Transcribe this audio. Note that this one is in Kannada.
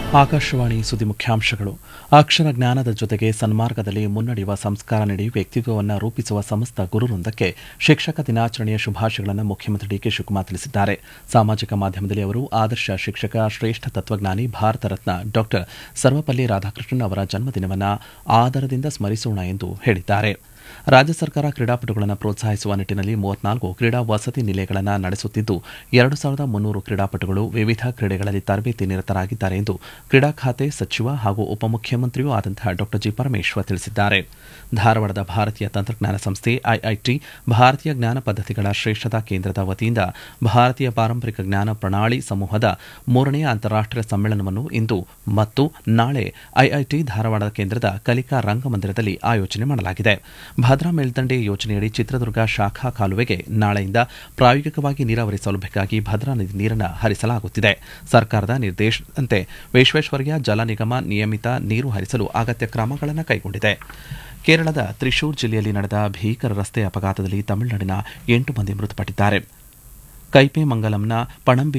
ಆಕಾಶವಾಣಿ ಸುದ್ದಿ ಮುಖ್ಯಾಂಶಗಳು ಅಕ್ಷರ ಜ್ಞಾನದ ಜೊತೆಗೆ ಸನ್ಮಾರ್ಗದಲ್ಲಿ ಮುನ್ನಡೆಯುವ ಸಂಸ್ಕಾರ ನೀಡಿ ವ್ಯಕ್ತಿತ್ವವನ್ನು ರೂಪಿಸುವ ಸಮಸ್ತ ಗುರುವೃಂದಕ್ಕೆ ಶಿಕ್ಷಕ ದಿನಾಚರಣೆಯ ಶುಭಾಶಯಗಳನ್ನು ಮುಖ್ಯಮಂತ್ರಿ ಡಿಕೆ ಶಿವಕುಮಾರ್ ತಿಳಿಸಿದ್ದಾರೆ ಸಾಮಾಜಿಕ ಮಾಧ್ಯಮದಲ್ಲಿ ಅವರು ಆದರ್ಶ ಶಿಕ್ಷಕ ಶ್ರೇಷ್ಠ ತತ್ವಜ್ಞಾನಿ ಭಾರತ ರತ್ನ ಡಾಕ್ಟರ್ ಸರ್ವಪಲ್ಲಿ ರಾಧಾಕೃಷ್ಣನ್ ಅವರ ಜನ್ಮದಿನವನ್ನು ಆದರದಿಂದ ಸ್ಮರಿಸೋಣ ಎಂದು ಹೇಳಿದ್ದಾರೆ ರಾಜ್ಯ ಸರ್ಕಾರ ಕ್ರೀಡಾಪಟುಗಳನ್ನು ಪ್ರೋತ್ಸಾಹಿಸುವ ನಿಟ್ಟಿನಲ್ಲಿ ಮೂವತ್ನಾಲ್ಕು ಕ್ರೀಡಾ ವಸತಿ ನಿಲಯಗಳನ್ನು ನಡೆಸುತ್ತಿದ್ದು ಎರಡು ಸಾವಿರದ ಮುನ್ನೂರು ಕ್ರೀಡಾಪಟುಗಳು ವಿವಿಧ ಕ್ರೀಡೆಗಳಲ್ಲಿ ತರಬೇತಿ ನಿರತರಾಗಿದ್ದಾರೆ ಎಂದು ಕ್ರೀಡಾ ಖಾತೆ ಸಚಿವ ಹಾಗೂ ಉಪಮುಖ್ಯಮಂತ್ರಿಯೂ ಆದಂತಹ ಡಾ ಜಿ ಪರಮೇಶ್ವರ್ ತಿಳಿಸಿದ್ದಾರೆ ಧಾರವಾಡದ ಭಾರತೀಯ ತಂತ್ರಜ್ಞಾನ ಸಂಸ್ಥೆ ಐಐಟಿ ಭಾರತೀಯ ಜ್ಞಾನ ಪದ್ಧತಿಗಳ ಶ್ರೇಷ್ಠತಾ ಕೇಂದ್ರದ ವತಿಯಿಂದ ಭಾರತೀಯ ಪಾರಂಪರಿಕ ಜ್ಞಾನ ಪ್ರಣಾಳಿ ಸಮೂಹದ ಮೂರನೆಯ ಅಂತಾರಾಷ್ಟೀಯ ಸಮ್ಮೇಳನವನ್ನು ಇಂದು ಮತ್ತು ನಾಳೆ ಐಐಟಿ ಧಾರವಾಡ ಕೇಂದ್ರದ ಕಲಿಕಾ ರಂಗಮಂದಿರದಲ್ಲಿ ಆಯೋಜನೆ ಮಾಡಲಾಗಿದೆ ಭದ್ರಾ ಮೇಲ್ದಂಡೆ ಯೋಜನೆಯಡಿ ಚಿತ್ರದುರ್ಗ ಶಾಖಾ ಕಾಲುವೆಗೆ ನಾಳೆಯಿಂದ ಪ್ರಾಯೋಗಿಕವಾಗಿ ನೀರಾವರಿ ಸೌಲಭ್ಯಕ್ಕಾಗಿ ಭದ್ರಾ ನದಿ ನೀರನ್ನು ಹರಿಸಲಾಗುತ್ತಿದೆ ಸರ್ಕಾರದ ನಿರ್ದೇಶನದಂತೆ ವಿಶ್ವೇಶ್ವರಯ್ಯ ಜಲ ನಿಗಮ ನಿಯಮಿತ ನೀರು ಹರಿಸಲು ಅಗತ್ಯ ಕ್ರಮಗಳನ್ನು ಕೈಗೊಂಡಿದೆ ಕೇರಳದ ತ್ರಿಶೂರ್ ಜಿಲ್ಲೆಯಲ್ಲಿ ನಡೆದ ಭೀಕರ ರಸ್ತೆ ಅಪಘಾತದಲ್ಲಿ ತಮಿಳುನಾಡಿನ ಎಂಟು ಮಂದಿ ಮೃತಪಟ್ಟಿದ್ದಾರೆ ಕೈಪೆ ಮಂಗಲಂನ ಪಣಂಬಿ